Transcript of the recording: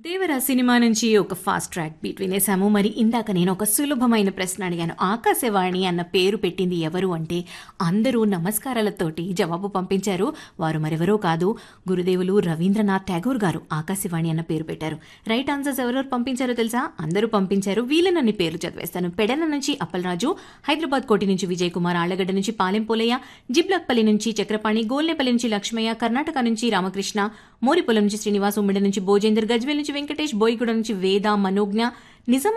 Devara cinema నుంచి ఒక fast track beat వినేశాము మరి ఇందాక నేను ఒక సులభమైన ప్రశ్న అడిగాను ఆకాశవాణి అన్న పేరు పెట్టింది ఎవరు అంటే అందరూ నమస్కారాలతోటి జవాబు పంపించారు వారు మరెవరో కాదు గురుదేవులు రవీంద్రనాథ్ ఠాగూర్ గారు ఆకాశవాణి అన్న పేరు పెట్టారు రైట్ ఆన్సర్స్ ఎవరెవరు పంపించారో తెలుసా అందరూ పంపించారు వీళ్ళనన్ని పేర్లు చదివేస్తాను పెడన నుంచి అప్పలరాజు హైదరాబాద్ కోటి నుంచి విజయ్ కుమార్ ఆళ్లగడ్డ నుంచి పాలెం పోలయ్య జిబ్లక్పల్లి నుంచి చక్రపాణి గోల్నేపల్లి నుంచి లక్ష్మయ్య కర్ణాటక నుంచి రామకృష్ణ మోరిపొలం నుంచి శ్రీనివాస్ ఉమ్మిడి నుంచి భోజేందర్ గజ్వేల్ నుంచి వెంకటేష్ బోయిగూడ నుంచి వేద మనోజ్ఞ నిజాం